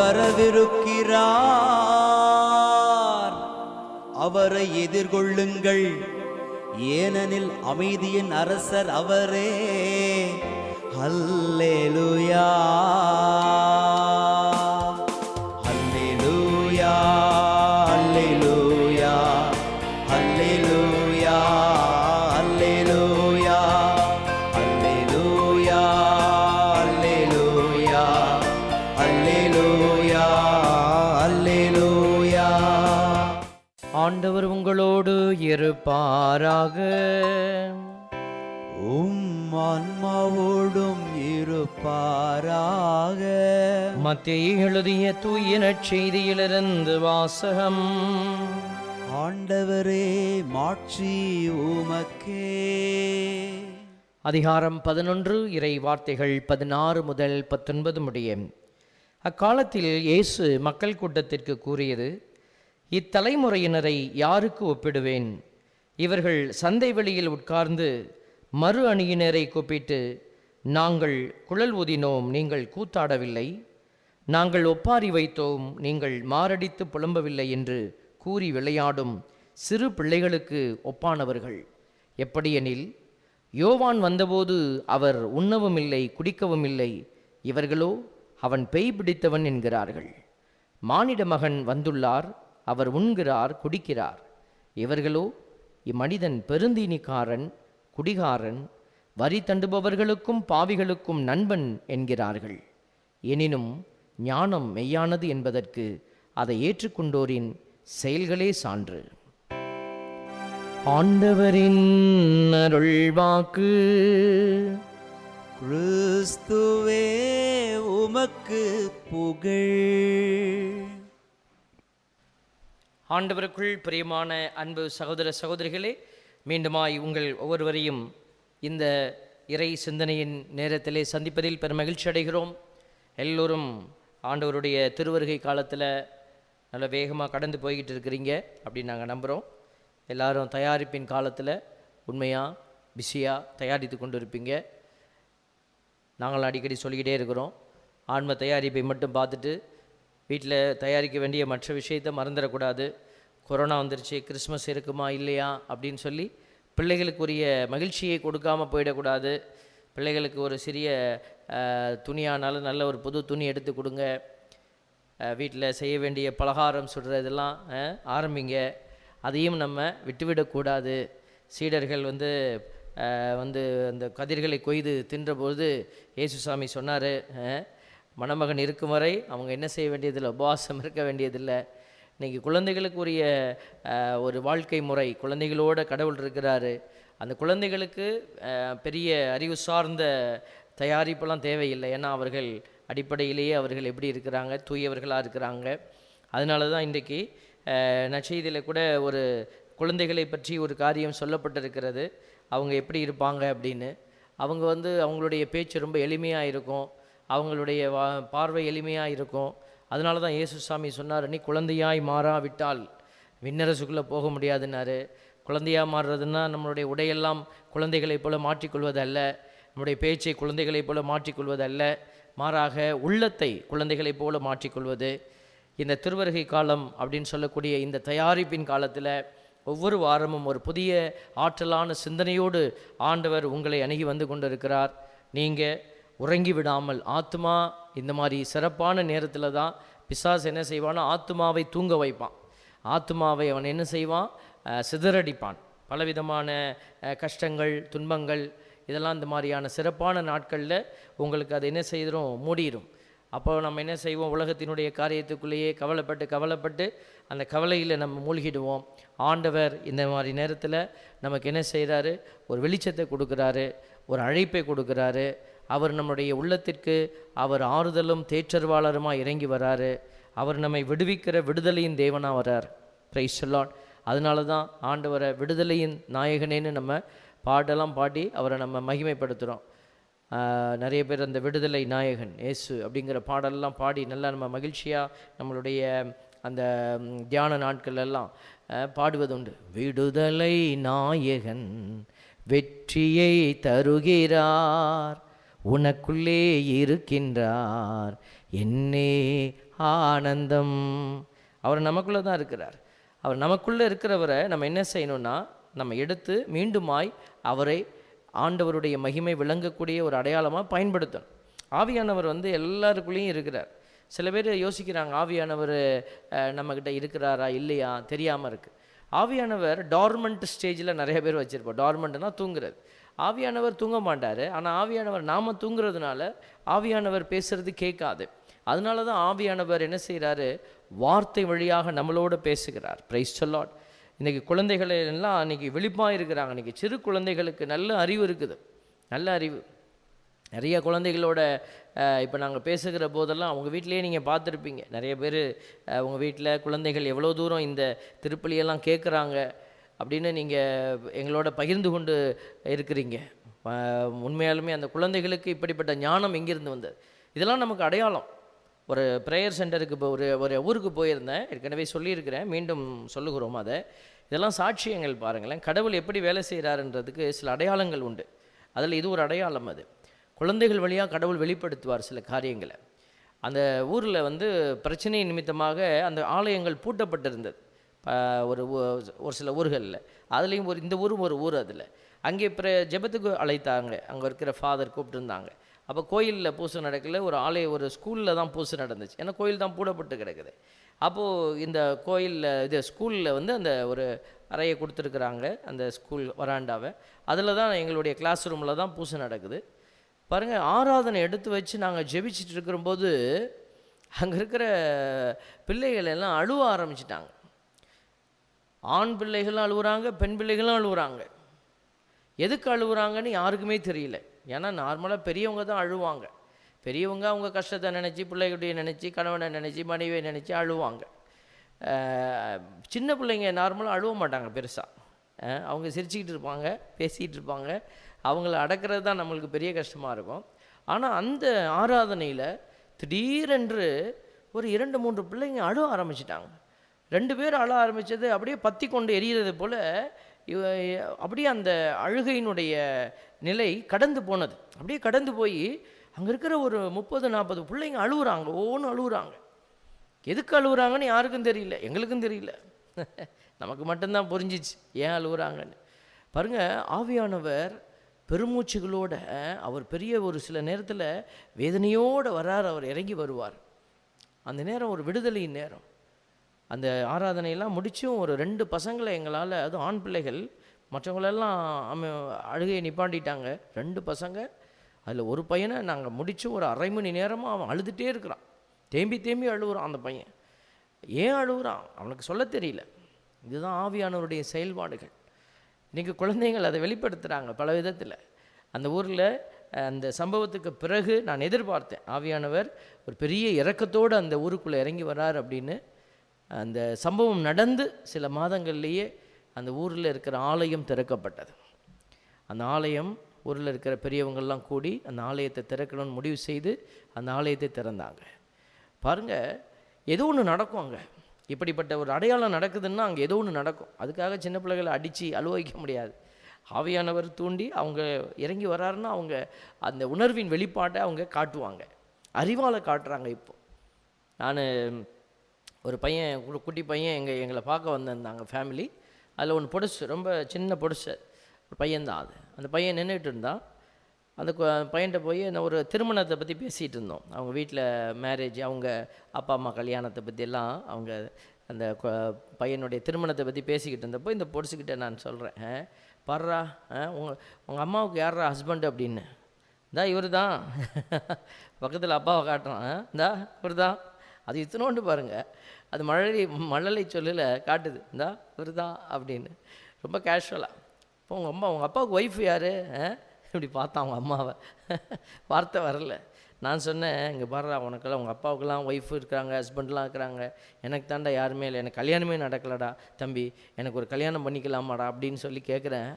வரவிருக்கிறார் அவரை எதிர்கொள்ளுங்கள் ஏனெனில் அமைதியின் அரசர் அவரே ஹல்லேலூயா ஹல்லேலூயா ஹல்லேலூயா ஹல்லேலூயா ஹல்லேலூயா ஹல்லேலூயா ஹல்லேலூயா ஹல்லேலூயா ஹல்லேலூயா ஆண்டவர் உங்களோடு இருப்பாராக உம் ஆன்மாவோடும் இருப்பாராக மத்திய எழுதிய தூய நற்செய்தியிலிருந்து வாசகம் ஆண்டவரே மாட்சி உமக்கே அதிகாரம் பதினொன்று இறை வார்த்தைகள் பதினாறு முதல் பத்தொன்பது முடிய அக்காலத்தில் இயேசு மக்கள் கூட்டத்திற்கு கூறியது இத்தலைமுறையினரை யாருக்கு ஒப்பிடுவேன் இவர்கள் சந்தை வெளியில் உட்கார்ந்து மறு அணியினரை கூப்பிட்டு நாங்கள் குழல் ஊதினோம் நீங்கள் கூத்தாடவில்லை நாங்கள் ஒப்பாரி வைத்தோம் நீங்கள் மாரடித்து புலம்பவில்லை என்று கூறி விளையாடும் சிறு பிள்ளைகளுக்கு ஒப்பானவர்கள் எப்படியெனில் யோவான் வந்தபோது அவர் உண்ணவும் இல்லை குடிக்கவும் இல்லை இவர்களோ அவன் பேய் பிடித்தவன் என்கிறார்கள் மானிட மகன் வந்துள்ளார் அவர் உண்கிறார் குடிக்கிறார் இவர்களோ இம்மனிதன் பெருந்தீனிக்காரன் குடிகாரன் வரி தண்டுபவர்களுக்கும் பாவிகளுக்கும் நண்பன் என்கிறார்கள் எனினும் ஞானம் மெய்யானது என்பதற்கு அதை ஏற்றுக்கொண்டோரின் செயல்களே சான்று ஆண்டவரின் அருள்வாக்கு கிறிஸ்துவே உமக்கு புகழ் ஆண்டவருக்குள் பிரியமான அன்பு சகோதர சகோதரிகளே மீண்டுமாய் உங்கள் ஒவ்வொருவரையும் இந்த இறை சிந்தனையின் நேரத்திலே சந்திப்பதில் பெரும் மகிழ்ச்சி அடைகிறோம் எல்லோரும் ஆண்டவருடைய திருவருகை காலத்தில் நல்ல வேகமாக கடந்து போய்கிட்டு இருக்கிறீங்க அப்படின்னு நாங்கள் நம்புகிறோம் எல்லாரும் தயாரிப்பின் காலத்தில் உண்மையாக பிஸியாக தயாரித்து கொண்டு இருப்பீங்க நாங்கள் அடிக்கடி சொல்லிக்கிட்டே இருக்கிறோம் ஆன்ம தயாரிப்பை மட்டும் பார்த்துட்டு வீட்டில் தயாரிக்க வேண்டிய மற்ற விஷயத்தை மறந்துடக்கூடாது கொரோனா வந்துருச்சு கிறிஸ்மஸ் இருக்குமா இல்லையா அப்படின்னு சொல்லி பிள்ளைகளுக்குரிய மகிழ்ச்சியை கொடுக்காமல் போயிடக்கூடாது பிள்ளைகளுக்கு ஒரு சிறிய அஹ், துணியானாலும் நல்ல ஒரு புது துணி எடுத்து கொடுங்க வீட்டில் செய்ய வேண்டிய பலகாரம் சுடுறதெல்லாம் அஹ், ஆரம்பிங்க அதையும் நம்ம விட்டுவிடக்கூடாது சீடர்கள் வந்து அஹ், வந்து அந்த கதிர்களை கொய்து தின்றபோது இயேசுசாமி சொன்னார் மணமகன் இருக்கும் வரை அவங்க என்ன செய்ய வேண்டியதில்லை உபவாசம் இருக்க வேண்டியதில்லை இன்னைக்கு குழந்தைகளுக்கு உரிய அஹ், ஒரு வாழ்க்கை முறை குழந்தைகளோட கடவுள் இருக்கிறாரு அந்த குழந்தைகளுக்கு அஹ், பெரிய அறிவு சார்ந்த தயாரிப்பெல்லாம் தேவையில்லை ஏன்னா அவர்கள் அடிப்படையிலேயே அவர்கள் எப்படி இருக்கிறாங்க தூயவர்களாக இருக்கிறாங்க அதனால தான் இன்றைக்கி நற்செய்தியில் கூட ஒரு குழந்தைகளை பற்றி ஒரு காரியம் சொல்லப்பட்டிருக்கிறது அவங்க எப்படி இருப்பாங்க அப்படின்னு அவங்க வந்து அவங்களுடைய பேச்சு ரொம்ப எளிமையாக இருக்கும் அவங்களுடைய வா பார்வை எளிமையாக இருக்கும் அதனால தான் இயேசு சாமி சொன்னார் நீ குழந்தையாய் மாறாவிட்டால் விண்ணரசுக்குள்ளே போக முடியாதுன்னாரு குழந்தையாக மாறுறதுன்னா நம்மளுடைய உடையெல்லாம் குழந்தைகளைப் போல மாற்றிக்கொள்வதல்ல நம்முடைய பேச்சை குழந்தைகளைப் போல மாற்றிக்கொள்வதல்ல மாறாக உள்ளத்தை குழந்தைகளைப் போல மாற்றிக்கொள்வது இந்த திருவருகை காலம் அப்படின்னு சொல்லக்கூடிய இந்த தயாரிப்பின் காலத்தில் ஒவ்வொரு வாரமும் ஒரு புதிய ஆற்றலான சிந்தனையோடு ஆண்டவர் உங்களை அணுகி வந்து கொண்டிருக்கிறார் நீங்கள் உறங்கி விடாமல் ஆத்மா இந்த மாதிரி சிறப்பான நேரத்தில் தான் பிசாஸ் என்ன செய்வான்னா ஆத்மாவை தூங்க வைப்பான் ஆத்மாவை அவன் என்ன செய்வான் அஹ், சிதறடிப்பான் பலவிதமான அஹ், கஷ்டங்கள் துன்பங்கள் இதெல்லாம் இந்த மாதிரியான சிறப்பான நாட்களில் உங்களுக்கு அது என்ன செய்திரும் மூடிடும் அப்போ நம்ம என்ன செய்வோம் உலகத்தினுடைய காரியத்துக்குள்ளேயே கவலைப்பட்டு கவலைப்பட்டு அந்த கவலையில் நம்ம மூழ்கிடுவோம் ஆண்டவர் இந்த மாதிரி நேரத்தில் நமக்கு என்ன செய்கிறாரு ஒரு வெளிச்சத்தை கொடுக்குறாரு ஒரு அழைப்பை கொடுக்குறாரு அவர் நம்முடைய உள்ளத்திற்கு அவர் ஆறுதலும் தேற்றர்வாளருமாக இறங்கி வராரு அவர் நம்மை விடுவிக்கிற விடுதலையின் தேவனாக வரார் பிரைஸ் சொல்லாட் அதனால தான் ஆண்டவரை விடுதலையின் நாயகனேன்னு நம்ம பாட்டெல்லாம் பாடி அவரை நம்ம மகிமைப்படுத்துகிறோம் ஆஹ் நிறைய பேர் அந்த விடுதலை நாயகன் இயேசு அப்படிங்கிற பாடலெல்லாம் பாடி நல்லா நம்ம மகிழ்ச்சியாக நம்மளுடைய அந்த ம், தியான நாட்கள் எல்லாம் ஆஹ் பாடுவதுண்டு விடுதலை நாயகன் வெற்றியை தருகிறார் உனக்குள்ளே இருக்கின்றார் என்னே ஆனந்தம் அவர் நமக்குள்ளே தான் இருக்கிறார் அவர் நமக்குள்ளே இருக்கிறவரை நம்ம என்ன செய்யணும்னா நம்ம எடுத்து மீண்டுமாய் அவரை ஆண்டவருடைய மகிமை விளங்கக்கூடிய ஒரு அடையாளமாக பயன்படுத்தணும் ஆவியானவர் வந்து எல்லாருக்குள்ளேயும் இருக்கிறார் சில பேர் யோசிக்கிறாங்க ஆவியானவர் அஹ், நம்மக்கிட்ட இருக்கிறாரா இல்லையா தெரியாமல் இருக்குது ஆவியானவர் டார்மெண்ட் ஸ்டேஜில் நிறைய பேர் வச்சுருப்போம் டார்மெண்ட்னா தூங்குறது ஆவியானவர் தூங்க மாட்டார் ஆனால் ஆவியானவர் நாம் தூங்குறதுனால ஆவியானவர் பேசுறது கேட்காது அதனால தான் ஆவியானவர் என்ன செய்கிறாரு வார்த்தை வழியாக நம்மளோட பேசுகிறார் பிரைஸ் சொல்லாட் இன்றைக்கி குழந்தைகள் எல்லாம் இன்றைக்கி விழிப்பாக இருக்கிறாங்க இன்றைக்கி சிறு குழந்தைகளுக்கு நல்ல அறிவு இருக்குது நல்ல அறிவு நிறைய குழந்தைகளோட இப்போ நாங்கள் பேசுகிற போதெல்லாம் அவங்க வீட்டிலேயே நீங்கள் பார்த்துருப்பீங்க நிறைய பேர் உங்கள் வீட்டில் குழந்தைகள் எவ்வளோ தூரம் இந்த திருப்பலியெல்லாம் கேட்குறாங்க அப்படின்னு நீங்கள் எங்களோட பகிர்ந்து கொண்டு இருக்கிறீங்க அஹ், உண்மையாலுமே அந்த குழந்தைகளுக்கு இப்படிப்பட்ட ஞானம் எங்கிருந்து வந்தது இதெல்லாம் நமக்கு அடையாளம் ஒரு ப்ரேயர் சென்டருக்கு இப்போ ஒரு ஒரு ஊருக்கு போயிருந்தேன் ஏற்கனவே சொல்லியிருக்கிறேன் மீண்டும் சொல்லுகிறோம் அதை இதெல்லாம் சாட்சியங்கள் பாருங்களேன் கடவுள் எப்படி வேலை செய்கிறாருன்றதுக்கு சில அடையாளங்கள் உண்டு அதில் இது ஒரு அடையாளம் அது குழந்தைகள் வழியாக கடவுள் வெளிப்படுத்துவார் சில காரியங்களை அந்த ஊரில் வந்து பிரச்சனை நிமித்தமாக அந்த ஆலயங்கள் பூட்டப்பட்டிருந்தது ப- ஒரு ஊ- ஒரு சில ஊர்களில் அதுலேயும் ஒரு இந்த ஊரும் ஒரு ஊர் அதில் அங்கே பிற ஜெபத்துக்கு அழைத்தாங்க அங்கே இருக்கிற ஃபாதர் கூப்பிட்டுருந்தாங்க அப்போ கோயிலில் பூசை நடக்கல ஒரு ஆலய ஒரு ஸ்கூலில் தான் பூசை நடந்துச்சு ஏன்னா கோயில் தான் பூடப்பட்டு கிடக்குது அப்போது இந்த கோயிலில் இது ஸ்கூலில் வந்து அந்த ஒரு அறையை கொடுத்துருக்குறாங்க அந்த ஸ்கூல் வராண்டாவை அதில் தான் எங்களுடைய கிளாஸ் ரூமில் தான் பூசை நடக்குது பாருங்கள் ஆராதனை எடுத்து வச்சு நாங்கள் ஜெபிச்சிட்டு இருக்கிறபோது அங்கே இருக்கிற பிள்ளைகள் எல்லாம் அழுவ ஆரம்பிச்சிட்டாங்க ஆண் பிள்ளைகளும் அழுகுறாங்க பெண் பிள்ளைகளும் அழுகுறாங்க எதுக்கு அழுகுறாங்கன்னு யாருக்குமே தெரியல ஏன்னா நார்மலாக பெரியவங்க தான் அழுவாங்க பெரியவங்க அவங்க கஷ்டத்தை நினச்சி பிள்ளைகளுடைய நினச்சி கணவனை நினச்சி மனைவியை நினச்சி அழுவாங்க அஹ், சின்ன பிள்ளைங்க நார்மலாக அழுவ மாட்டாங்க பெருசாக அவங்க சிரிச்சுக்கிட்டு இருப்பாங்க பேசிகிட்டு இருப்பாங்க அவங்கள அடக்கிறது தான் நம்மளுக்கு பெரிய கஷ்டமாக இருக்கும் ஆனால் அந்த ஆராதனையில் திடீரென்று ஒரு இரண்டு மூன்று பிள்ளைங்க அழுவ ஆரம்பிச்சிட்டாங்க ரெண்டு பேர் அழ ஆரம்பித்தது அப்படியே பற்றி கொண்டு எரியிறது போல் இவ அப்படியே அந்த அழுகையினுடைய நிலை கடந்து போனது அப்படியே கடந்து போய் அங்கே இருக்கிற ஒரு முப்பது நாற்பது பிள்ளைங்க அழுகுறாங்க ஒவ்வொன்றும் அழுகுறாங்க எதுக்கு அழுகுறாங்கன்னு யாருக்கும் தெரியல எங்களுக்கும் தெரியல நமக்கு மட்டும்தான் புரிஞ்சிச்சு ஏன் அழுகுறாங்கன்னு பாருங்க ஆவியானவர் பெருமூச்சுகளோட அவர் பெரிய ஒரு சில நேரத்தில் வேதனையோடு வரார் அவர் இறங்கி வருவார் அந்த நேரம் ஒரு விடுதலையின் நேரம் அந்த ஆராதனையெல்லாம் முடிச்சும் ஒரு ரெண்டு பசங்களை எங்களால் அதுவும் ஆண் பிள்ளைகள் மற்றவங்களெல்லாம் அம அழுகையை நிப்பாட்டிட்டாங்க ரெண்டு பசங்க அதில் ஒரு பையனை நாங்கள் முடிச்சு ஒரு அரை மணி நேரமாக அவன் அழுதுகிட்டே இருக்கிறான் தேம்பி தேம்பி அழுகுறான் அந்த பையன் ஏன் அழுகுறான் அவனுக்கு சொல்ல தெரியல இதுதான் ஆவியானவருடைய செயல்பாடுகள் இன்றைக்கி குழந்தைகள் அதை வெளிப்படுத்துகிறாங்க பல விதத்தில் அந்த ஊரில் அந்த சம்பவத்துக்கு பிறகு நான் எதிர்பார்த்தேன் ஆவியானவர் ஒரு பெரிய இரக்கத்தோடு அந்த ஊருக்குள்ளே இறங்கி வரார் அப்படின்னு அந்த சம்பவம் நடந்து சில மாதங்கள்லேயே அந்த ஊரில் இருக்கிற ஆலயம் திறக்கப்பட்டது அந்த ஆலயம் ஊரில் இருக்கிற பெரியவங்கள்லாம் கூடி அந்த ஆலயத்தை திறக்கணும்னு முடிவு செய்து அந்த ஆலயத்தை திறந்தாங்க பாருங்கள் ஏதோ ஒன்று நடக்கும் அங்கே இப்படிப்பட்ட ஒரு அடையாளம் நடக்குதுன்னா அங்கே ஏதோ ஒன்று நடக்கும் அதுக்காக சின்ன பிள்ளைகளை அடித்து அழுவ வைக்க முடியாது ஆவியானவர் தூண்டி அவங்க இறங்கி வராருன்னா அவங்க அந்த உணர்வின் வெளிப்பாட்டை அவங்க காட்டுவாங்க அறிவால் காட்டுறாங்க இப்போ நான் ஒரு பையன் ஒரு குட்டி பையன் எங்கள் எங்களை பார்க்க வந்திருந்தாங்க ஃபேமிலி அதில் ஒன்று பொடுசு ரொம்ப சின்ன பொடுசு ஒரு பையன்தான் அது அந்த பையன் நின்றுட்டு இருந்தான் அந்த கு- பையன்கிட்ட போய் நான் ஒரு திருமணத்தை பற்றி பேசிகிட்டு இருந்தோம் அவங்க வீட்டில் மேரேஜ் அவங்க அப்பா அம்மா கல்யாணத்தை பற்றியெல்லாம் அவங்க அந்த கு- பையனுடைய திருமணத்தை பற்றி பேசிக்கிட்டு இருந்தப்போ இந்த பொடுசுக்கிட்ட நான் சொல்கிறேன் பர்றா உங்கள் உங்கள் அம்மாவுக்கு யாரா ஹஸ்பண்ட் அப்படின்னு இந்தா இவர் தான் பக்கத்தில் அப்பாவை காட்டுறான் இந்தா இவர் தான் அது இத்தனோண்டு பாருங்கள் அது மழலை மழலை சொல்லல காட்டுது இந்தா இவர் தான் அப்படின்னு ரொம்ப கேஷுவலாக இப்போ உங்கள் அம்மா உங்கள் அப்பாவுக்கு ஒய்ஃப் யார் இப்படி பார்த்தான் அவங்க அம்மாவை வார்த்தை வரல நான் சொன்னேன் இங்கே பாடுறா உனக்கெல்லாம் உங்கள் அப்பாவுக்கெல்லாம் ஒய்ஃப் இருக்கிறாங்க ஹஸ்பண்ட்லாம் இருக்கிறாங்க எனக்கு தாண்டா யாருமே இல்லை எனக்கு கல்யாணமே நடக்கலடா தம்பி எனக்கு ஒரு கல்யாணம் பண்ணிக்கலாமாடா அப்படின்னு சொல்லி கேட்குறேன்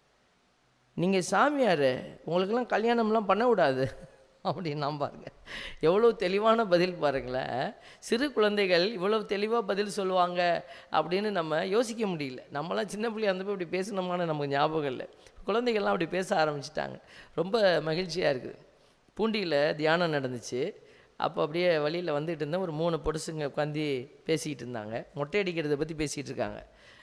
நீங்கள் சாமியார் உங்களுக்கெல்லாம் கல்யாணம்லாம் பண்ண விடாது அப்படின்னா பாருங்க எவ்வளோ தெளிவான பதில் பாருங்களேன் சிறு குழந்தைகள் இவ்வளோ தெளிவாக பதில் சொல்லுவாங்க அப்படின்னு நம்ம யோசிக்க முடியல நம்மலாம் சின்ன பிள்ளையா இருந்தப்போ இப்படி பேசணுமான்னு நமக்கு ஞாபகம் இல்லை குழந்தைகள்லாம் அப்படி பேச ஆரம்பிச்சிட்டாங்க ரொம்ப மகிழ்ச்சியாக இருக்குது பூண்டியில் தியானம் நடந்துச்சு அப்போ அப்படியே வழியில் வந்துட்டு இருந்தேன் ஒரு மூணு பொடுசுங்க உட்காந்து பேசிக்கிட்டு இருந்தாங்க மொட்டை அடிக்கிறத பற்றி பேசிகிட்டு இருக்காங்க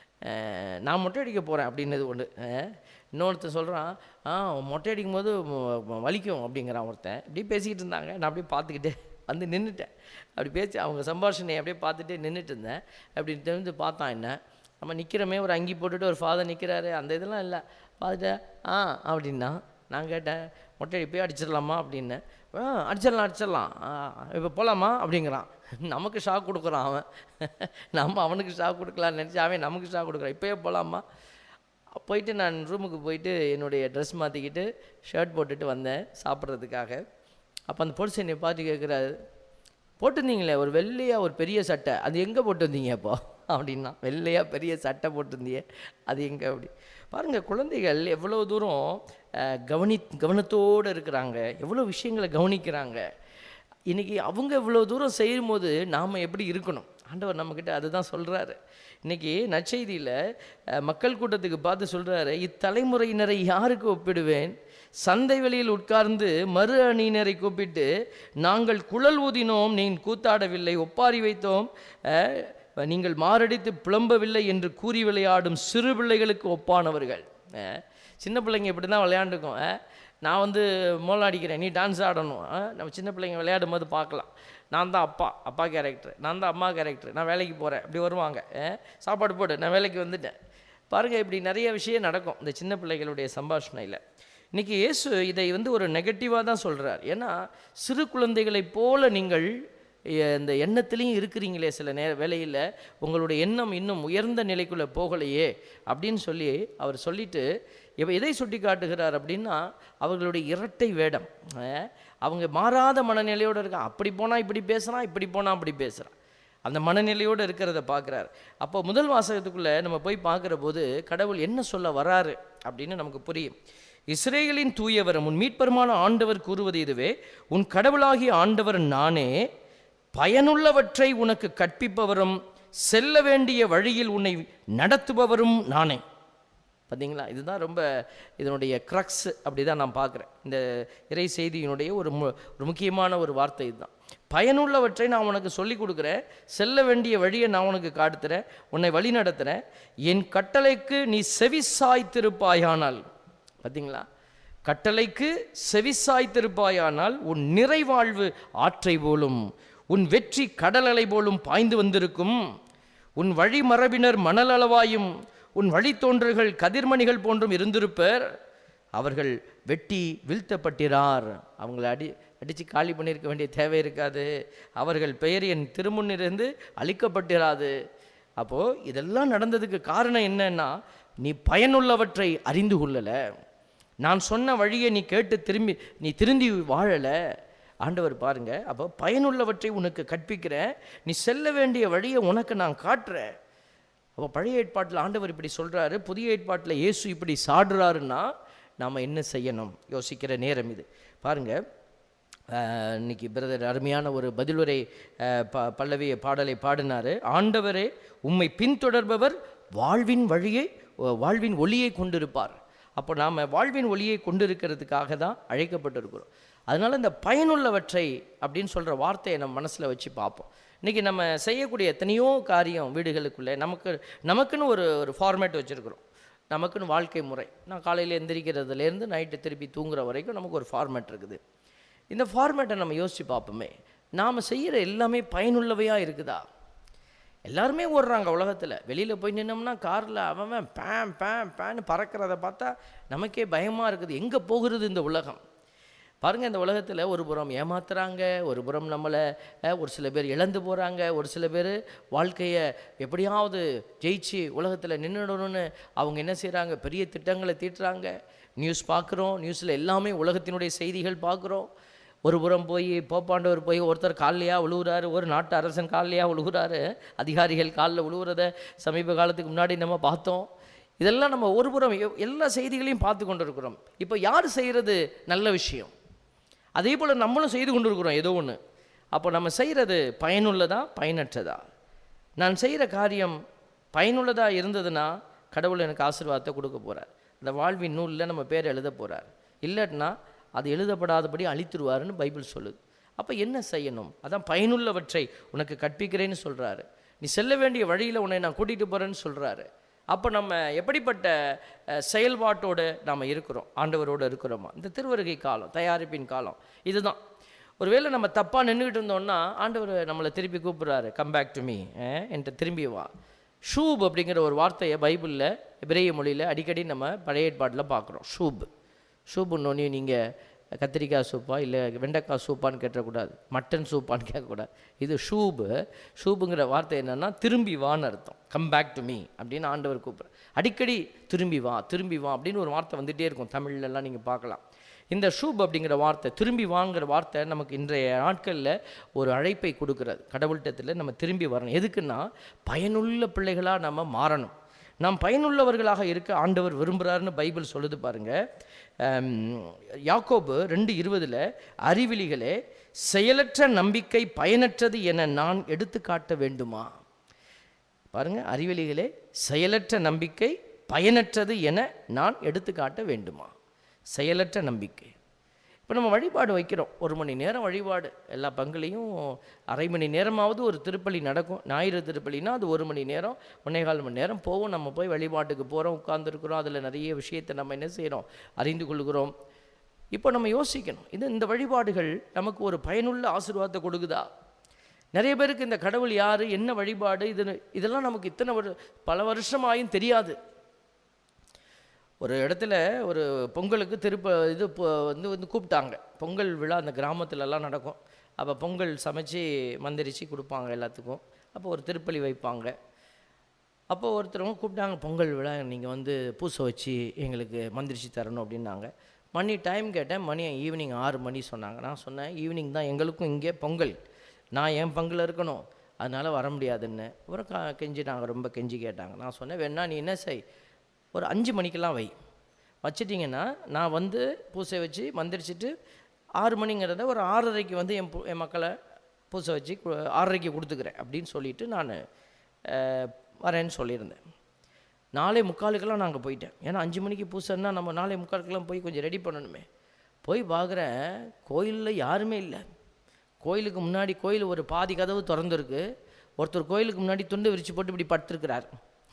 அஹ் நான் மொட்டை அடிக்க போகிறேன் அப்படின்னது ஒன்று இன்னொருத்தன் சொல்கிறான் ஆ மொட்டை அடிக்கும் போது ம- ம- வலிக்கும் அப்படிங்கிறான் ஒருத்தன் இப்படி பேசிக்கிட்டு இருந்தாங்க நான் அப்படியே பார்த்துக்கிட்டே வந்து நின்றுட்டேன் அப்படி பேசி அவங்க சம்பாஷணையை அப்படியே பார்த்துட்டே நின்றுட்டு இருந்தேன் அப்படி தெரிஞ்சு பார்த்தான் என்ன நம்ம நிற்கிறோமே ஒரு அங்கி போட்டுட்டு ஒரு ஃபாதர் நிற்கிறாரு அந்த இதெல்லாம் இல்லை பார்த்துட்டு ஆ அப்படின்னா நான் கேட்டேன் மொட்டை அடி போய் அடிச்சிடலாமா அப்படின்னேன் ஆ அடிச்சிடலாம் அடிச்சிடலாம் இப்போ போகலாமா அப்படிங்கிறான் நமக்கு ஷாக் கொடுக்குறான் அவன் நம்ம அவனுக்கு ஷாக் கொடுக்கலான்னு நினச்சி அவன் நமக்கு ஷாக் கொடுக்குறான் இப்போயே போகலாமா போயிட்டு நான் ரூமுக்கு போயிட்டு என்னுடைய ட்ரெஸ் மாற்றிக்கிட்டு ஷர்ட் போட்டுட்டு வந்தேன் சாப்பிட்றதுக்காக அப்போ அந்த பொலிஸ் என்னை பார்த்து கேட்குறாரு போட்டிருந்தீங்களே ஒரு வெள்ளையாக ஒரு பெரிய சட்டை அது எங்கே போட்டிருந்தீங்க அப்போ அப்படின்னா வெள்ளையாக பெரிய சட்டை போட்டிருந்தீங்க அது எங்கே அப்படி பாருங்கள் குழந்தைகள் எவ்வளோ தூரம் அஹ், கவனி கவனத்தோடு இருக்கிறாங்க எவ்வளோ விஷயங்களை கவனிக்கிறாங்க இன்றைக்கி அவங்க இவ்வளோ தூரம் செய்யும்போது நாம் எப்படி இருக்கணும் ஆண்டவர் நம்மக்கிட்ட அதுதான் சொல்கிறாரு இன்றைக்கி நற்செய்தியில் அஹ், மக்கள் கூட்டத்துக்கு பார்த்து சொல்கிறாரு இத்தலைமுறையினரை யாருக்கு ஒப்பிடுவேன் சந்தை வெளியில் உட்கார்ந்து மறு அணியினரை கூப்பிட்டு நாங்கள் குழல் ஊதினோம் நீ கூத்தாடவில்லை ஒப்பாரி வைத்தோம் அஹ், நீங்கள் மாரடித்து புலம்பவில்லை என்று கூறி விளையாடும் சிறு பிள்ளைகளுக்கு ஒப்பானவர்கள் அஹ், சின்ன பிள்ளைங்க இப்படி தான் விளையாண்டுக்கும் அஹ், நான் வந்து மோளம் அடிக்கிறேன் நீ டான்ஸ் ஆடணும் அஹ், நம்ம சின்ன பிள்ளைங்க விளையாடும் போது பார்க்கலாம் நான் தான் அப்பா அப்பா கேரக்டர் நான் தான் அம்மா கேரக்டர் நான் வேலைக்கு போகிறேன் இப்படி வருவாங்க அஹ், சாப்பாடு போடு நான் வேலைக்கு வந்துட்டேன் பாருங்கள் இப்படி நிறைய விஷயம் நடக்கும் இந்த சின்ன பிள்ளைகளுடைய சம்பாஷணையில் இன்றைக்கி இயேசு இதை வந்து ஒரு நெகட்டிவாக தான் சொல்கிறார் ஏன்னா சிறு குழந்தைகளைப் போல நீங்கள் எ- இந்த எண்ணத்துலேயும் இருக்கிறீங்களே சில நேர வேலையில் உங்களுடைய எண்ணம் இன்னும் உயர்ந்த நிலைக்குள்ளே போகலையே அப்படின்னு சொல்லி அவர் சொல்லிட்டு இப்போ எதை சுட்டி காட்டுகிறார் அப்படின்னா அவர்களுடைய இரட்டை வேடம் அஹ், அவங்க மாறாத மனநிலையோடு இருக்கான் அப்படி போனால் இப்படி பேசுகிறான் இப்படி போனால் அப்படி பேசுகிறான் அந்த மனநிலையோடு இருக்கிறத பார்க்குறாரு அப்போ முதல் வாசகத்துக்குள்ளே நம்ம போய் பார்க்குற போது கடவுள் என்ன சொல்ல வராரு அப்படின்னு நமக்கு புரியும் இஸ்ரேலின் தூயவர் உன் மீட்பெருமான ஆண்டவர் கூறுவது இதுவே உன் கடவுளாகிய ஆண்டவர் நானே பயனுள்ளவற்றை உனக்கு கற்பிப்பவரும் செல்ல வேண்டிய வழியில் உன்னை நடத்துபவரும் நானே பார்த்தீங்களா இதுதான் ரொம்ப இதனுடைய க்ரக்ஸ் அப்படி தான் நான் பார்க்குறேன் இந்த இறை செய்தியினுடைய ஒரு மு ஒரு முக்கியமான ஒரு வார்த்தை இதுதான் பயனுள்ளவற்றை நான் உனக்கு சொல்லிக் கொடுக்குறேன் செல்ல வேண்டிய வழியை நான் உனக்கு காட்டுத்துறேன் உன்னை வழி நடத்துகிறேன் என் கட்டளைக்கு நீ செவிசாய்த்திருப்பாயானால் பார்த்தீங்களா கட்டளைக்கு செவிசாய்த்திருப்பாயானால் உன் நிறைவாழ்வு ஆற்றை போலும் உன் வெற்றி கடல் அலை போலும் பாய்ந்து வந்திருக்கும் உன் வழிமரபினர் மணல் அளவாயும் உன் வழித்தோன்றல்கள் கதிர்மணிகள் போன்றும் இருந்திருப்பர் அவர்கள் வெட்டி வீழ்த்தப்பட்டிறார் அவங்கள அடி அடித்து காலி பண்ணியிருக்க வேண்டிய தேவை இருக்காது அவர்கள் பெயர் என் திருமுன்னிருந்து அழிக்கப்பட்டிராது அப்போது இதெல்லாம் நடந்ததுக்கு காரணம் என்னன்னா நீ பயனுள்ளவற்றை அறிந்து கொள்ளலை நான் சொன்ன வழியை நீ கேட்டு திரும்பி நீ திருந்தி வாழலை ஆண்டவர் பாருங்க அப்போ பயனுள்ளவற்றை உனக்கு கற்பிக்கிறேன் நீ செல்ல வேண்டிய வழியை உனக்கு நான் காட்டுறேன் அப்போ பழைய ஏற்பாட்டில் ஆண்டவர் இப்படி சொல்கிறாரு புதிய ஏற்பாட்டில் இயேசு இப்படி சாடுறாருன்னா நாம் என்ன செய்யணும் யோசிக்கிற நேரம் இது பாருங்கள் ஆஹ், இன்னைக்கு பிரதர் அருமையான ஒரு பதிலுரை ஆஹ், ப பல்லவிய பாடலை பாடினார் ஆண்டவரே உம்மை பின்தொடர்பவர் வாழ்வின் வழியை வ- வாழ்வின் ஒளியை கொண்டிருப்பார் அப்போ நாம் வாழ்வின் ஒளியை கொண்டிருக்கிறதுக்காக தான் அழைக்கப்பட்டிருக்கிறோம் அதனால் இந்த பயனுள்ளவற்றை அப்படின்னு சொல்கிற வார்த்தையை நம்ம மனசில் வச்சு பார்ப்போம் இன்றைக்கி நம்ம செய்யக்கூடிய எத்தனையோ காரியம் வீடுகளுக்குள்ளே நமக்கு நமக்குன்னு ஒரு ஒரு ஃபார்மேட் வச்சுருக்குறோம் நமக்குன்னு வாழ்க்கை முறை நான் காலையில் எந்திரிக்கிறதுலேருந்து நைட்டு திருப்பி தூங்குற வரைக்கும் நமக்கு ஒரு ஃபார்மேட் இருக்குது இந்த ஃபார்மேட்டை நம்ம யோசித்து பார்ப்போமே நாம் செய்கிற எல்லாமே பயனுள்ளவையாக இருக்குதா எல்லாருமே ஓடுறாங்க உலகத்தில் வெளியில் போய் நின்னோம்னா காரில் அவன் அவன் பேம் பேம் பேன்னு பறக்கிறத பார்த்தா நமக்கே பயமாக இருக்குது எங்கே போகிறது இந்த உலகம் பாருங்கள் இந்த உலகத்தில் ஒரு புறம் ஏமாத்துறாங்க ஒரு புறம் நம்மளை அஹ், ஒரு சில பேர் இழந்து போகிறாங்க ஒரு சில பேர் வாழ்க்கையை எப்படியாவது ஜெயிச்சு உலகத்தில் நின்றுடணும்னு அவங்க என்ன செய்கிறாங்க பெரிய திட்டங்களை தீட்டுறாங்க நியூஸ் பார்க்குறோம் நியூஸில் எல்லாமே உலகத்தினுடைய செய்திகள் பார்க்குறோம் ஒரு புறம் போய் போப்பாண்டவர் போய் ஒருத்தர் கால்லையா விழுகுறாரு ஒரு நாட்டு அரசன் கால்லையா விழுகுறாரு அதிகாரிகள் காலில் விழுகுறத சமீப காலத்துக்கு முன்னாடி நம்ம பார்த்தோம் இதெல்லாம் நம்ம ஒரு புறம் எ- எல்லா செய்திகளையும் பார்த்து கொண்டு இருக்கிறோம் இப்போ யார் செய்கிறது நல்ல விஷயம் அதே போல் நம்மளும் செய்து கொண்டு இருக்கிறோம் ஏதோ ஒன்று அப்போ நம்ம செய்கிறது பயனுள்ளதா பயனற்றதா நான் செய்கிற காரியம் பயனுள்ளதாக இருந்ததுன்னா கடவுள் எனக்கு ஆசீர்வாதத்தை கொடுக்க போகிறார் அந்த வாழ்வின் நூலில் நம்ம பேர் எழுத போகிறார் இல்லாட்டினா அது எழுதப்படாதபடி அழித்துருவாருன்னு பைபிள் சொல்லுது அப்போ என்ன செய்யணும் அதான் பயனுள்ளவற்றை உனக்கு கற்பிக்கிறேன்னு சொல்கிறாரு நீ செல்ல வேண்டிய வழியில் உன்னை நான் கூட்டிகிட்டு போகிறேன்னு சொல்கிறாரு அப்போ நம்ம எப்படிப்பட்ட அஹ், செயல்பாட்டோடு நாம் இருக்கிறோம் ஆண்டவரோடு இருக்கிறோமா இந்த திருவருகை காலம் தயாரிப்பின் காலம் இதுதான் ஒருவேளை நம்ம தப்பாக நின்றுக்கிட்டு இருந்தோம்னா ஆண்டவர் நம்மளை திருப்பி கூப்பிட்றாரு கம் பேக் டு மீ என்கிட்ட திரும்பி வா ஷூப் அப்படிங்கிற ஒரு வார்த்தையை பைபிளில் எபிரேய மொழியில் அடிக்கடி நம்ம பழைய ஏற்பாட்டில் பார்க்குறோம் ஷூப் ஷூப்புன்னொன்னே நீங்கள் கத்திரிக்காய் சூப்பா இல்லை வெண்டைக்காய் சூப்பான்னு கேட்டக்கூடாது மட்டன் சூப்பான்னு கேட்கக்கூடாது இது ஷூபு ஷூபுங்கிற வார்த்தை என்னென்னா திரும்பி வான்னு அர்த்தம் கம் பேக் டு மீ அப்படின்னு ஆண்டவர் கூப்பிட்ற அடிக்கடி திரும்பி வா திரும்பி வா அப்படின்னு ஒரு வார்த்தை வந்துகிட்டே இருக்கும் தமிழ்லலாம் நீங்கள் பார்க்கலாம் இந்த ஷூப் அப்படிங்கிற வார்த்தை திரும்பி வாங்குற வார்த்தை நமக்கு இன்றைய நாட்களில் ஒரு அழைப்பை கொடுக்கிறது கடவுள்கிட்டத்தில் நம்ம திரும்பி வரணும் எதுக்குன்னா பயனுள்ள பிள்ளைகளாக நம்ம மாறணும் நாம் பயனுள்ளவர்களாக இருக்க ஆண்டவர் விரும்புகிறாருன்னு பைபிள் சொல்லுது பாருங்க ஆம், யாக்கோபு ரெண்டு இருபதில் அறிவிலிகளே செயலற்ற நம்பிக்கை பயனற்றது என நான் எடுத்து காட்ட வேண்டுமா பாருங்க அறிவிலிகளே செயலற்ற நம்பிக்கை பயனற்றது என நான் எடுத்து காட்ட வேண்டுமா செயலற்ற நம்பிக்கை இப்போ நம்ம வழிபாடு வைக்கிறோம் ஒரு மணி நேரம் வழிபாடு எல்லா பங்குலையும் அரை மணி நேரமாவது ஒரு திருப்பலி நடக்கும் ஞாயிறு திருப்பலினா அது ஒரு மணி நேரம் ஒன்னே கால் மணி நேரம் போகும் நம்ம போய் வழிபாட்டுக்கு போகிறோம் உட்கார்ந்துருக்குறோம் அதில் நிறைய விஷயத்தை நம்ம என்ன செய்கிறோம் அறிந்து கொள்கிறோம் இப்போ நம்ம யோசிக்கணும் இது இந்த வழிபாடுகள் நமக்கு ஒரு பயனுள்ள ஆசீர்வாதத்தை கொடுக்குதா நிறைய பேருக்கு இந்த கடவுள் யார் என்ன வழிபாடு இது இதெல்லாம் நமக்கு இத்தனை ஒரு பல வருஷமாயும் தெரியாது ஒரு இடத்துல ஒரு பொங்கலுக்கு திருப்ப இது பொ- வந்து வந்து கூப்பிட்டாங்க பொங்கல் விழா அந்த கிராமத்துலலாம் நடக்கும் அப்போ பொங்கல் சமைச்சு மந்திரிச்சு கொடுப்பாங்க எல்லாத்துக்கும் அப்போ ஒரு திருப்பலி வைப்பாங்க அப்போ ஒருத்தரவங்க கூப்பிட்டாங்க பொங்கல் விழா நீங்கள் வந்து பூசை வச்சு எங்களுக்கு மந்திரிச்சு தரணும் அப்படின்னாங்க மணி டைம் கேட்டேன் மணி ஈவினிங் ஆறு மணி சொன்னாங்க நான் சொன்னேன் ஈவினிங் தான் எங்களுக்கும் இங்கே பொங்கல் நான் என் பங்கில் இருக்கணும் அதனால் வர முடியாதுன்னு அப்புறம் க கெஞ்சிட்டாங்க ரொம்ப கெஞ்சி கேட்டாங்க நான் சொன்னேன் வேணா நீ என்ன செய் ஒரு அஞ்சு மணிக்கெல்லாம் வை வச்சிட்டிங்கன்னா நான் வந்து பூசை வச்சு மந்திரிச்சிட்டு ஆறு மணிங்கிறத ஒரு ஆறரைக்கு வந்து என் பு- என் மக்களை பூசை வச்சு கு- ஆறரைக்கு கொடுத்துக்கிறேன் அப்படின்னு சொல்லிட்டு நான் வரேன்னு சொல்லியிருந்தேன் நாளை முக்காலுக்கெல்லாம் நாங்கள் போயிட்டேன் ஏன்னா அஞ்சு மணிக்கு பூசைன்னா நம்ம நாளை முக்காலுக்கெல்லாம் போய் கொஞ்சம் ரெடி பண்ணணுமே போய் பார்க்குறேன் கோயிலில் யாருமே இல்லை கோயிலுக்கு முன்னாடி கோயில் ஒரு பாதி கதவு திறந்துருக்கு ஒருத்தர் கோயிலுக்கு முன்னாடி துண்டு விரிச்சு போட்டு இப்படி படுத்துருக்கிறார்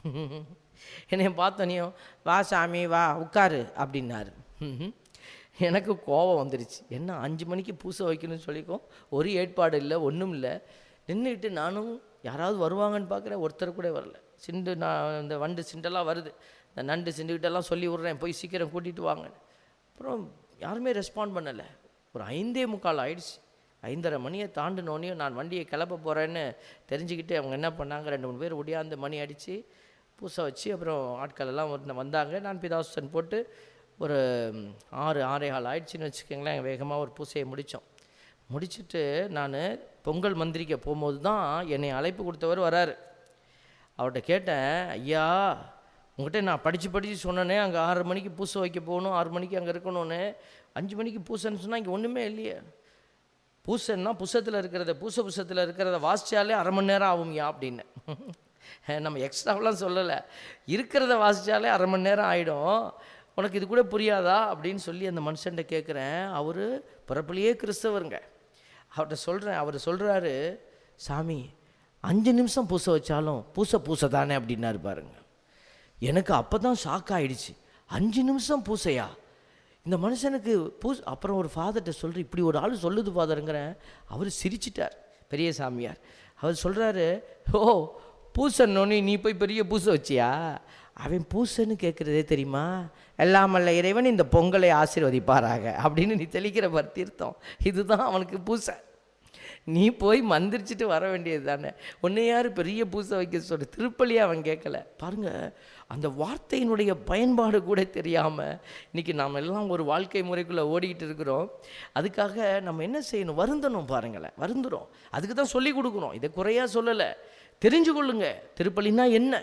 என்னைய பார்த்தோனையும் வா சாமி வா உட்காரு அப்படின்னாரு ம்ஹும். எனக்கு கோபம் வந்துருச்சு என்ன அஞ்சு மணிக்கு பூசை வைக்கணும்னு சொல்லிக்கோ ஒரு ஏற்பாடு இல்லை ஒன்றும் இல்லை நின்றுக்கிட்டு நானும் யாராவது வருவாங்கன்னு பார்க்குறேன் ஒருத்தர் கூட வரல சிண்டு நான் இந்த வண்டு சிண்டெல்லாம் வருது இந்த நண்டு சிண்டுக்கிட்டெல்லாம் சொல்லி விட்றேன் போய் சீக்கிரம் கூட்டிகிட்டு வாங்க அப்புறம் யாருமே ரெஸ்பாண்ட் பண்ணலை ஒரு ஐந்தே முக்கால் ஆயிடுச்சு ஐந்தரை மணியை தாண்டினோடனே நான் வண்டியை கிளப்ப போகிறேன்னு தெரிஞ்சுக்கிட்டு அவங்க என்ன பண்ணாங்க ரெண்டு மூணு பேர் ஒடியாந்து மணி அடித்து பூசை வச்சு அப்புறம் ஆட்கள் எல்லாம் வந்து வந்தாங்க நான் பிதாசுசன் போட்டு ஒரு ம், ஆறு ஆறே கால் ஆயிடுச்சுன்னு வச்சுக்கோங்களேன் வேகமாக ஒரு பூசையை முடித்தோம் முடிச்சுட்டு நான் பொங்கல் மந்திரிக்க போகும்போது தான் என்னை அழைப்பு கொடுத்தவர் வராரு அவர்கிட்ட கேட்டேன் ஐயா உங்கள்கிட்ட நான் படித்து படித்து சொன்னேனே அங்கே ஆறு மணிக்கு பூசை வைக்க போகணும் ஆறு மணிக்கு அங்கே இருக்கணும்னு அஞ்சு மணிக்கு பூசைன்னு சொன்னால் இங்கே ஒன்றுமே இல்லையே பூசைன்னா புஸ்தத்தில் இருக்கிறத பூச புஸ்தத்தில் இருக்கிறத வாசித்தாலே அரை மணி நேரம் ஆகும்யா அப்படின்னு நம்ம எக்ஸ்ட்ராவெலாம் சொல்லலை இருக்கிறத வாசித்தாலே அரை மணி நேரம் ஆகிடும் உனக்கு இது கூட புரியாதா அப்படின்னு சொல்லி அந்த மனுஷன்ட்ட கேட்குறேன் அவர் பிறப்பிலேயே கிறிஸ்தவருங்க அவர்கிட்ட சொல்கிறேன் அவர் சொல்கிறாரு சாமி அஞ்சு நிமிஷம் பூசை வச்சாலும் பூசை பூசை தானே அப்படின்னாரு பாருங்க எனக்கு அப்போ தான் ஷாக் ஆயிடுச்சு அஞ்சு நிமிஷம் பூசையா இந்த மனுஷனுக்கு பூஸ் அப்புறம் ஒரு ஃபாதர்கிட்ட சொல்கிற இப்படி ஒரு ஆள் சொல்லுது ஃபாதருங்கிறேன் அவர் சிரிச்சிட்டார் பெரிய சாமியார் அவர் சொல்கிறாரு ஓ பூசன்னொன்னே நீ போய் பெரிய பூசை வச்சியா அவன் பூசன்னு கேட்குறதே தெரியுமா எல்லாமல்ல இறைவன் இந்த பொங்கலை ஆசீர்வதிப்பாராக அப்படின்னு நீ தெளிக்கிற பார் தீர்த்தம் இதுதான் அவனுக்கு பூசை நீ போய் மந்திரிச்சிட்டு வர வேண்டியது தானே உன்னை யார் பெரிய பூசை வைக்க சொல்ற திருப்பலியாக அவன் கேட்கல பாருங்க அந்த வார்த்தையினுடைய பயன்பாடு கூட தெரியாமல் இன்னைக்கு நாம் எல்லாம் ஒரு வாழ்க்கை முறைக்குள்ளே ஓடிக்கிட்டு இருக்கிறோம் அதுக்காக நம்ம என்ன செய்யணும் வருந்தணும் பாருங்களேன் வருந்துறோம் அதுக்கு தான் சொல்லி கொடுக்குறோம் இதை குறையாக சொல்லலை தெரிஞ்சு கொள்ளுங்க திருப்பலின்னா என்ன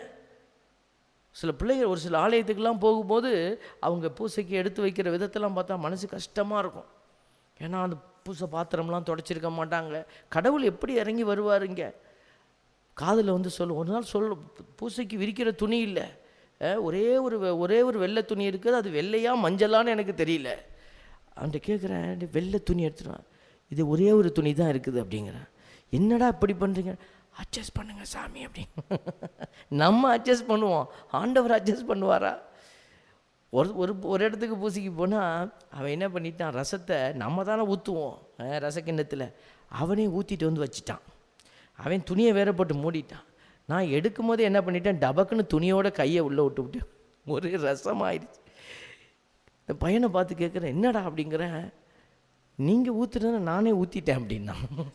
சில பிள்ளைகள் ஒரு சில ஆலயத்துக்கெல்லாம் போகும்போது அவங்க பூசைக்கு எடுத்து வைக்கிற விதத்தெல்லாம் பார்த்தா மனசு கஷ்டமாக இருக்கும் ஏன்னா அந்த பூசை பாத்திரம்லாம் தொடச்சிருக்க மாட்டாங்க கடவுள் எப்படி இறங்கி வருவாருங்க காதில் வந்து சொல்லு ஒரு நாள் சொல்லு பூசைக்கு விரிக்கிற துணி இல்லை அஹ், ஒரே ஒரு வெ- ஒரே ஒரு வெள்ளை துணி இருக்குது அது வெள்ளையா மஞ்சளான்னு எனக்கு தெரியல அவன்கிட்ட கேட்குறேன் வெள்ளை துணி எடுத்துருவான் இது ஒரே ஒரு துணி தான் இருக்குது அப்படிங்கிறேன் என்னடா இப்படி பண்ணுறீங்க அட்ஜஸ்ட் பண்ணுங்க சாமி அப்படி நம்ம அட்ஜஸ்ட் பண்ணுவோம் ஆண்டவர் அட்ஜஸ்ட் பண்ணுவாரா ஒரு ஒரு ஒரு இடத்துக்கு பூசிக்கு போனால் அவன் என்ன பண்ணிட்டான் ரசத்தை நம்ம தானே ஊற்றுவோம் ரசக்கிண்ணத்தில் அவனே ஊற்றிட்டு வந்து வச்சிட்டான் அவன் துணியை வேற போட்டு மூடிட்டான் நான் எடுக்கும் போது என்ன பண்ணிட்டேன் டபக்குன்னு துணியோட கையை உள்ளே விட்டு விட்டு ஒரே ரசம் ஆயிடுச்சு இந்த பையனை பார்த்து கேட்குறேன் என்னடா அப்படிங்கிறேன் நீங்கள் ஊற்றுறத நானே ஊற்றிட்டேன் அப்படின்னா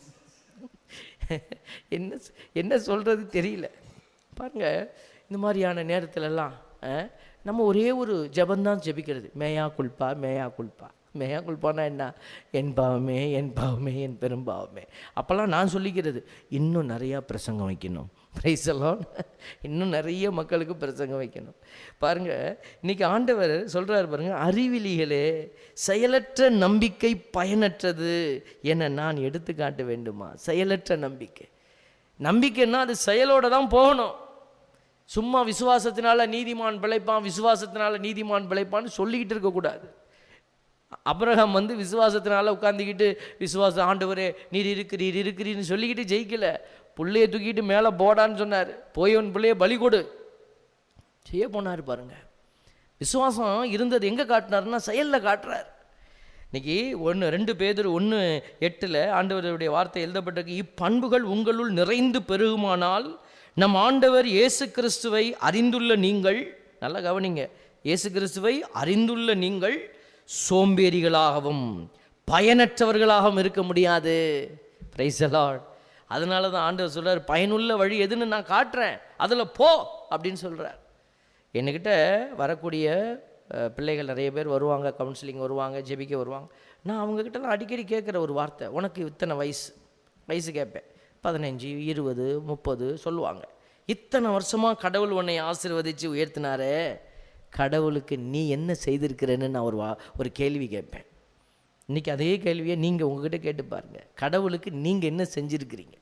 என்ன சொ- என்ன சொல்கிறது தெரியல பாருங்க இந்த மாதிரியான நேரத்துலலாம் அஹ், நம்ம ஒரே ஒரு ஜெபந்தான் ஜெபிக்கிறது மேயா குல்பா மேயா குல்பா மேயா குல்பானா என்ன என் பாவமே என் பாவமே என் பெரும்பாவமே அப்போல்லாம் நான் சொல்லிக்கிறது இன்னும் நிறையா பிரசங்கம் வைக்கணும் பிரைஸ் எல்லாம் இன்னும் நிறைய மக்களுக்கு பிரசங்கம் வைக்கணும் பாருங்க இன்னைக்கு ஆண்டவர் சொல்றாரு பாருங்க அறிவிலிகளே செயலற்ற நம்பிக்கை பயனற்றது என நான் எடுத்து காட்ட வேண்டுமா செயலற்ற நம்பிக்கை நம்பிக்கைன்னா அது செயலோட தான் போகணும் சும்மா விசுவாசத்தினால நீதிமான் பிழைப்பான் விசுவாசத்தினால நீதிமான் பிழைப்பான்னு சொல்லிக்கிட்டு இருக்கக்கூடாது அப்ரஹாம் வந்து விசுவாசத்தினால உட்காந்துக்கிட்டு விசுவாசம் ஆண்டவரே நீர் இருக்கிறீர் இருக்கிறீர்னு சொல்லிக்கிட்டு ஜெயிக்கல புள்ளைய தூக்கிட்டு மேலே போடான்னு சொன்னார் போய் உன் பிள்ளைய பலி கொடு செய்ய போனார் பாருங்க விசுவாசம் இருந்தது எங்கே காட்டினாருன்னா செயலில் காட்டுறார் இன்னைக்கு ஒன்று ரெண்டு பேதர் ஒன்று எட்டில் ஆண்டவருடைய வார்த்தை எழுதப்பட்டிருக்கு இப்பண்புகள் உங்களுள் நிறைந்து பெருகுமானால் நம் ஆண்டவர் இயேசு கிறிஸ்துவை அறிந்துள்ள நீங்கள் நல்லா கவனிங்க இயேசு கிறிஸ்துவை அறிந்துள்ள நீங்கள் சோம்பேறிகளாகவும் பயனற்றவர்களாகவும் இருக்க முடியாது பிரைஸ் லார்ட் அதனால தான் ஆண்டவர் சொல்றார் பயனுள்ள வழி எதுன்னு நான் காட்டுறேன் அதில் போ அப்படின்னு சொல்கிறார் என்கிட்ட வரக்கூடிய அஹ், பிள்ளைகள் நிறைய பேர் வருவாங்க கவுன்சிலிங் வருவாங்க ஜெபிக்க வருவாங்க நான் அவங்கக்கிட்டலாம் அடிக்கடி கேட்குற ஒரு வார்த்தை உனக்கு இத்தனை வயசு வயசு கேட்பேன் பதினஞ்சு இருபது முப்பது சொல்லுவாங்க இத்தனை வருஷமாக கடவுள் உன்னை ஆசீர்வதித்து உயர்த்தினாரே கடவுளுக்கு நீ என்ன செய்திருக்கிறேன்னு நான் ஒரு வா ஒரு கேள்வி கேட்பேன் இன்றைக்கி அதே கேள்வியை நீங்கள் உங்ககிட்ட கேட்டு பாருங்க கடவுளுக்கு நீங்கள் என்ன செஞ்சுருக்கிறீங்க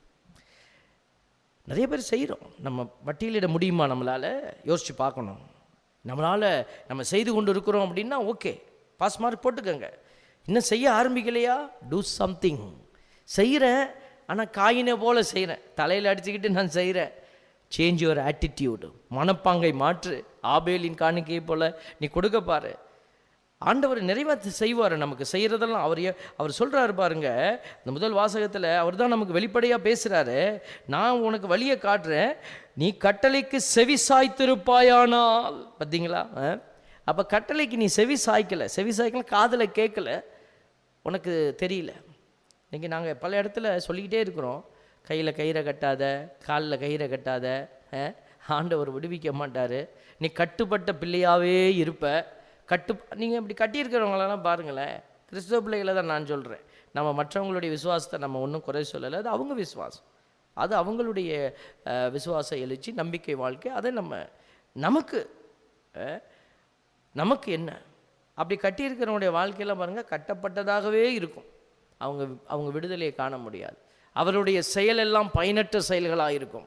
நிறைய பேர் செய்கிறோம் நம்ம பட்டியலிட முடியுமா நம்மளால் யோசித்து பார்க்கணும் நம்மளால் நம்ம செய்து கொண்டு இருக்கிறோம் அப்படின்னா ஓகே பாஸ் மார்க் போட்டுக்கோங்க இன்னும் செய்ய ஆரம்பிக்கலையா டூ சம்திங் செய்கிறேன் ஆனால் காயினை போல் செய்கிறேன் தலையில் அடிச்சுக்கிட்டு நான் செய்கிறேன் சேஞ்ச் யுவர் ஆட்டிடியூடு மனப்பாங்கை மாற்று ஆபேலின் காணிக்கையை போல் நீ கொடுக்க பாரு ஆண்டவர் நிறைவாத்து செய்வார் நமக்கு செய்கிறதெல்லாம் அவர் ஏ- அவர் சொல்கிறாரு பாருங்க இந்த முதல் வாசகத்தில் அவர் தான் நமக்கு வெளிப்படையாக பேசுகிறாரு நான் உனக்கு வழியை காட்டுறேன் நீ கட்டளைக்கு செவி சாய்த்திருப்பாயானால் பார்த்தீங்களா அப்போ கட்டளைக்கு நீ செவி சாய்க்கலை செவி சாய்க்கல காதில் கேட்கல உனக்கு தெரியல இன்றைக்கி நாங்கள் பல இடத்துல சொல்லிக்கிட்டே இருக்கிறோம் கையில் கயிறை கட்டாத காலில் கயிறை கட்டாத அஹ், ஆண்டவர் விடுவிக்க மாட்டார் நீ கட்டுப்பட்ட பிள்ளையாவே இருப்ப கட்டு நீங்கள் இப்படி கட்டியிருக்கிறவங்களெல்லாம் பாருங்களேன் கிறிஸ்துவ பிள்ளைகளை தான் நான் சொல்கிறேன் நம்ம மற்றவங்களுடைய விசுவாசத்தை நம்ம ஒன்றும் குறை சொல்லலை அது அவங்க விசுவாசம் அது அவங்களுடைய அஹ், விசுவாச எழுச்சி நம்பிக்கை வாழ்க்கை அதை நம்ம நமக்கு அஹ், நமக்கு என்ன அப்படி கட்டியிருக்கிறவனுடைய வாழ்க்கையெல்லாம் பாருங்கள் கட்டப்பட்டதாகவே இருக்கும் அவங்க அவங்க விடுதலையை காண முடியாது அவருடைய செயலெல்லாம் பயனற்ற செயல்களாக இருக்கும்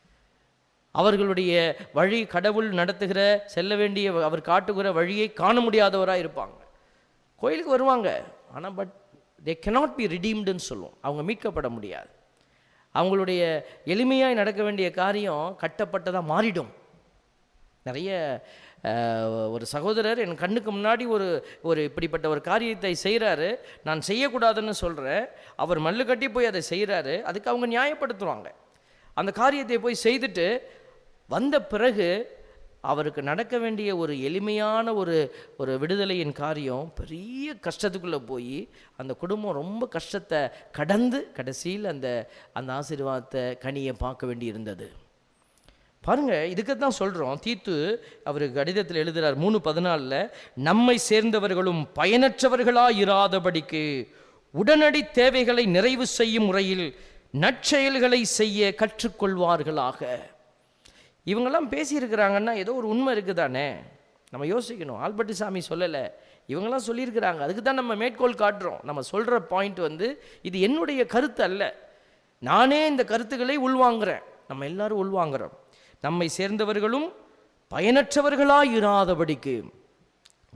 அவர்களுடைய வழி கடவுள் நடத்துகிற செல்ல வேண்டிய அவர் காட்டுகிற வழியை காண முடியாதவராக இருப்பாங்க கோயிலுக்கு வருவாங்க ஆனால் பட் தே cannot பி ரிடீம்டுன்னு சொல்லுவோம் அவங்க மீட்கப்பட முடியாது அவங்களுடைய எளிமையாய் நடக்க வேண்டிய காரியம் கட்டப்பட்டதாக மாறிடும் நிறைய அஹ், ஒரு சகோதரர் என் கண்ணுக்கு முன்னாடி ஒரு ஒரு இப்படிப்பட்ட ஒரு காரியத்தை செய்கிறாரு நான் செய்யக்கூடாதுன்னு சொல்கிறேன் அவர் மல்லு கட்டி போய் அதை செய்கிறாரு அதுக்கு அவங்க நியாயப்படுத்துவாங்க அந்த காரியத்தை போய் செய்துட்டு வந்த பிறகு அவருக்கு நடக்க வேண்டிய ஒரு எளிமையான ஒரு ஒரு விடுதலையின் காரியம் பெரிய கஷ்டத்துக்குள்ளே போய் அந்த குடும்பம் ரொம்ப கஷ்டத்தை கடந்து கடைசியில் அந்த அந்த ஆசீர்வாதத்தை கனியை பார்க்க வேண்டி இருந்தது பாருங்க இதுக்கு தான் சொல்கிறோம் தீத்து அவர் கடிதத்தில் எழுதுறார் மூணு பதினாலில் நம்மை சேர்ந்தவர்களும் பயனற்றவர்களாக இராதபடிக்கு உடனடி தேவைகளை நிறைவு செய்யும் முறையில் நற்செயல்களை செய்ய கற்றுக்கொள்வார்களாக இவங்கெல்லாம் பேசியிருக்கிறாங்கன்னா ஏதோ ஒரு உண்மை இருக்குதானே நம்ம யோசிக்கணும் ஆல்பர்ட் சாமி சொல்லலை இவங்கெல்லாம் சொல்லியிருக்கிறாங்க அதுக்கு தான் நம்ம மேற்கோள் காட்டுறோம் நம்ம சொல்கிற பாயிண்ட் வந்து இது என்னுடைய கருத்து அல்ல நானே இந்த கருத்துக்களை உள்வாங்குறேன் நம்ம எல்லாரும் உள்வாங்குறோம் நம்மை சேர்ந்தவர்களும் பயனற்றவர்களாய் இராதபடிக்கு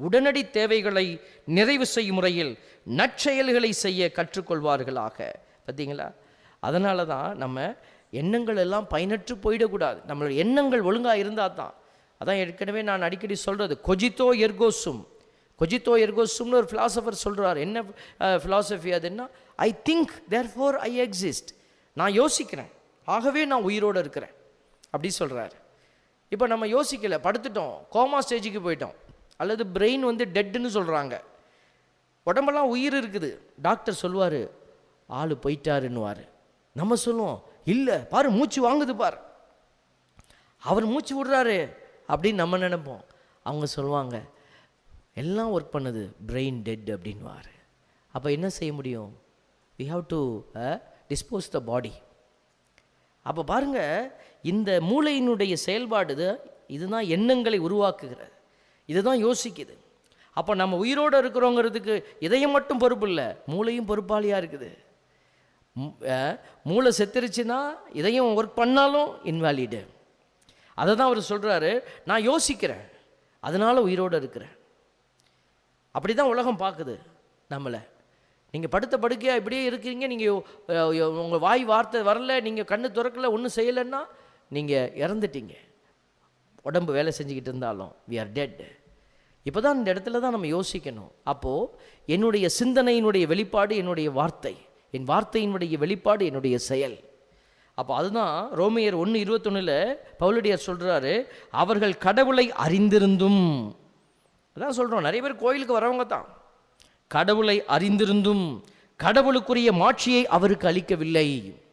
உடனடி தேவைகளை நிறைவு செய்யும் முறையில் நற்செயல்களை செய்ய கற்றுக்கொள்வார்களாக பார்த்தீங்களா அதனால தான் நம்ம எண்ணங்கள் எல்லாம் பயனற்று போயிடக்கூடாது நம்மளோட எண்ணங்கள் ஒழுங்காக இருந்தால் தான் அதான் ஏற்கனவே நான் அடிக்கடி சொல்கிறது கொஜித்தோ எர்கோசும் கொஜித்தோ எர்கோசும்னு ஒரு ஃபிலாசபர் சொல்கிறார் என்ன ஃபிலாசபி அதுன்னா I think therefore I exist நான் யோசிக்கிறேன் ஆகவே நான் உயிரோடு இருக்கிறேன் அப்படி சொல்கிறாரு இப்போ நம்ம யோசிக்கலை படுத்துட்டோம் கோமா ஸ்டேஜுக்கு போயிட்டோம் அல்லது பிரெயின் வந்து டெட்டுன்னு சொல்கிறாங்க உடம்பெல்லாம் உயிர் இருக்குது டாக்டர் சொல்லுவார் ஆள் போயிட்டாருன்னுவார் நம்ம சொல்லுவோம் இல்லை பாரு மூச்சு வாங்குது பார் அவர் மூச்சு விடுறாரு அப்படின்னு நம்ம நினைப்போம் அவங்க சொல்லுவாங்க எல்லாம் ஒர்க் பண்ணுது பிரெயின் டெட் அப்படின்வார் அப்போ என்ன செய்ய முடியும் we have to dispose the body அப்போ பாருங்க இந்த மூளையினுடைய செயல்பாடு இது இதுதான் எண்ணங்களை உருவாக்குகிறது இதுதான் யோசிக்குது அப்போ நம்ம உயிரோடு இருக்கிறோங்கிறதுக்கு இதயம் மட்டும் பொறுப்பு இல்லை மூளையும் பொறுப்பாளியாக இருக்குது மூ- அஹ், மூளை செத்துருச்சுன்னா இதயம் ஒர்க் பண்ணாலும் இன்வாலிடு அதை தான் அவர் சொல்கிறாரு நான் யோசிக்கிறேன் அதனால் உயிரோடு இருக்கிறேன் அப்படி தான் உலகம் பார்க்குது நம்மளை நீங்கள் படுத்த படுக்கையாக இப்படியே இருக்கீங்க நீங்கள் உங்கள் வாய் வார்த்தை வரல நீங்கள் கண்ணு திறக்கல ஒன்றும் செய்யலைன்னா நீங்கள் இறந்துட்டீங்க உடம்பு வேலை செஞ்சுக்கிட்டு இருந்தாலும் வி ஆர் டெட் இப்போ தான் இந்த இடத்துல தான் நம்ம யோசிக்கணும் அப்போது என்னுடைய சிந்தனையினுடைய வெளிப்பாடு என்னுடைய வார்த்தை என் வார்த்தையினுடைய வெளிப்பாடு என்னுடைய செயல் அப்போ அதுதான் ரோமையர் ஒன்று இருபத்தொன்னில் பவுலடியார் சொல்கிறாரு அவர்கள் கடவுளை அறிந்திருந்தும் அதான் சொல்கிறோம் நிறைய பேர் கோயிலுக்கு வரவங்க தான் கடவுளை அறிந்திருந்தும் கடவுளுக்குரிய மாட்சியை அவருக்கு அளிக்கவில்லை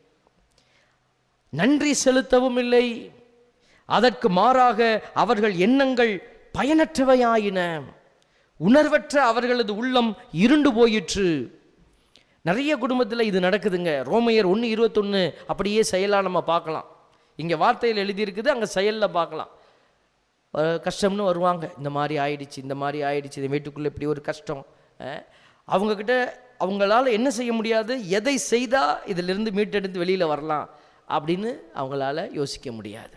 நன்றி செலுத்தவும் இல்லை அதற்கு மாறாக அவர்கள் எண்ணங்கள் பயனற்றவையாயின உணர்வற்ற அவர்களது உள்ளம் இருண்டு போயிற்று நிறைய குடும்பத்தில் இது நடக்குதுங்க ரோமையர் ஒன்று இருபத்தொன்று அப்படியே செயலாக நம்ம பார்க்கலாம் இங்கே வார்த்தையில் எழுதியிருக்குது அங்கே செயலில் பார்க்கலாம் அஹ் கஷ்டம்னு வருவாங்க இந்த மாதிரி ஆயிடுச்சு இந்த மாதிரி ஆயிடுச்சு இந்த வீட்டுக்குள்ளே இப்படி ஒரு கஷ்டம் அஹ் அவங்கக்கிட்ட அவங்களால என்ன செய்ய முடியாது எதை செய்தால் இதிலிருந்து மீட்டெடுத்து வெளியில் வரலாம் அப்படின்னு அவங்களால யோசிக்க முடியாது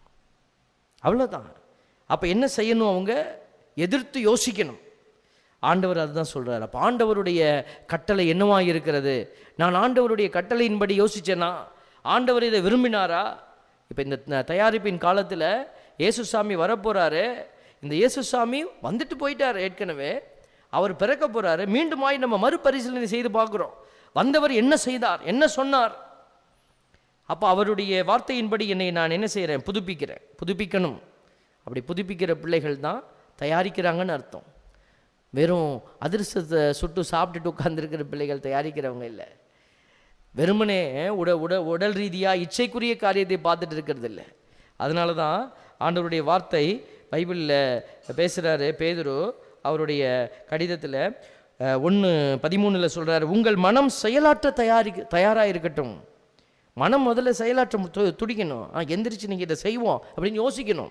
அவ்வளோதான் அப்போ என்ன செய்யணும் அவங்க எதிர்த்து யோசிக்கணும் ஆண்டவர் அதுதான் சொல்றார் அப்போ ஆண்டவருடைய கட்டளை என்னவா இருக்கிறது நான் ஆண்டவருடைய கட்டளையின்படி யோசிச்சேனா ஆண்டவர் இதை விரும்பினாரா இப்போ இந்த ந- தயாரிப்பின் காலத்தில் இயேசுசாமி வரப்போறாரு இந்த இயேசுசாமி வந்துட்டு போயிட்டார் ஏற்கனவே அவர் பிறக்க போறாரு மீண்டுமாய் நம்ம மறுபரிசீலனை செய்து பார்க்குறோம் வந்தவர் என்ன செய்தார் என்ன சொன்னார் அப்போ அவருடைய வார்த்தையின்படி என்னை நான் என்ன செய்கிறேன் புதுப்பிக்கிறேன் புதுப்பிக்கணும் அப்படி புதுப்பிக்கிற பிள்ளைகள் தான் தயாரிக்கிறாங்கன்னு அர்த்தம் வெறும் அதிர்ஷ்டத்தை சுட்டு சாப்பிட்டுட்டு உட்கார்ந்திருக்கிற பிள்ளைகள் தயாரிக்கிறவங்க இல்லை வெறுமனே உட உட உடல் ரீதியாக இச்சைக்குரிய காரியத்தை பார்த்துட்டு இருக்கிறது இல்லை அதனால தான் ஆண்டவருடைய வார்த்தை பைபிளில் பேசுகிறாரு பேதுரு அவருடைய கடிதத்தில் ஒன்று பதிமூணில் சொல்கிறாரு உங்கள் மனம் செயலாற்ற தயாரி தயாராக இருக்கட்டும் மனம் முதல்ல செயலாற்ற மு- து- துடிக்கணும் ஆ எந்திரிச்சு நீங்கள் இதை செய்வோம் அப்படின்னு யோசிக்கணும்